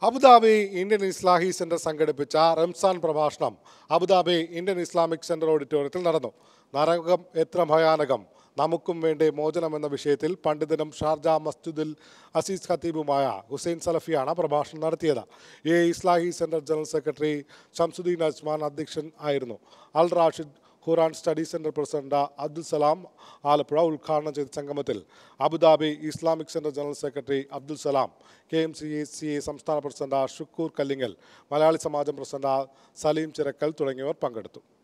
Abu Dhabi Indian ഇസ്ലാഹി centre സംഘടിപ്പിച്ച റംസാൻ പ്രഭാഷണം Abu Dhabi Indian Islamic centre ഓഡിറ്റോറിയത്തിൽ നടന്നു നരകം എത്ര ഭയാനകം നമുക്കും വേണ്ടി മോചനം എന്ന വിഷയത്തിൽ പണ്ഡിതനും ഷാർജ മസ്ജിദുൽ അസീസ് ഖത്തീബുമായ ഹുസൈൻ സലഫിയാണ് പ്രഭാഷണം നടത്തിയത് എ Islahi centre general secretary Shamsuddin Ajman അധ്യക്ഷൻ ആയിരുന്നു Al Rashid Quran study centre president Abdul Salam Alappuzha ഉദ്ഘാടനം ചെയ്ത സംഗമത്തിൽ Abu Dhabi Islamic centre general secretary Abdul Salam K M C A C A സംസ്ഥാന പ്രസിഡന്റ് ഷുക്കൂർ കല്ലിങ്ങൽ മലയാളി സമാജം പ്രസിഡന്റ് സലീം ചിറക്കൽ തുടങ്ങിയവർ പങ്കെടുത്തു